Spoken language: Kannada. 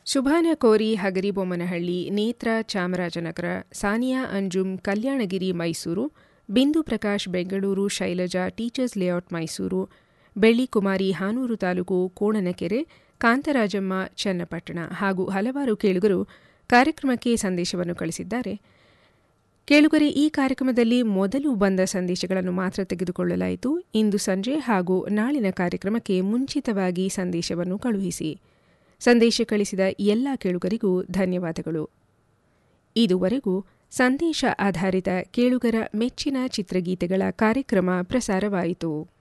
ಶುಭಾನ ಕೋರಿ ಹಗರಿಬೊಮ್ಮನಹಳ್ಳಿ ನೇತ್ರ ಚಾಮರಾಜನಗರ ಸಾನಿಯಾ ಅಂಜುಮ್ ಕಲ್ಯಾಣಗಿರಿ ಮೈಸೂರು ಬಿಂದು ಪ್ರಕಾಶ್ ಬೆಂಗಳೂರು ಶೈಲಜಾ ಟೀಚರ್ಸ್ ಲೇಔಟ್ ಮೈಸೂರು ಬೆಳ್ಳಿಕುಮಾರಿ ಹಾನೂರು ತಾಲೂಕು ಕೋಣನಕೆರೆ ಕಾಂತರಾಜಮ್ಮ ಚನ್ನಪಟ್ಟಣ ಹಾಗೂ ಹಲವಾರು ಕೇಳುಗರು ಕಾರ್ಯಕ್ರಮಕ್ಕೆ ಸಂದೇಶವನ್ನು ಕಳಿಸಿದ್ದಾರೆ ಕೇಳುಗರೆ ಈ ಕಾರ್ಯಕ್ರಮದಲ್ಲಿ ಮೊದಲು ಬಂದ ಸಂದೇಶಗಳನ್ನು ಮಾತ್ರ ತೆಗೆದುಕೊಳ್ಳಲಾಯಿತು ಇಂದು ಸಂಜೆ ಹಾಗೂ ನಾಳಿನ ಕಾರ್ಯಕ್ರಮಕ್ಕೆ ಮುಂಚಿತವಾಗಿ ಸಂದೇಶವನ್ನು ಕಳುಹಿಸಿ ಸಂದೇಶ ಕಳಿಸಿದ ಎಲ್ಲ ಕೇಳುಗರಿಗೂ ಧನ್ಯವಾದಗಳು ಇದುವರೆಗೂ ಸಂದೇಶ ಆಧಾರಿತ ಕೇಳುಗರ ಮೆಚ್ಚಿನ ಚಿತ್ರಗೀತೆಗಳ ಕಾರ್ಯಕ್ರಮ ಪ್ರಸಾರವಾಯಿತು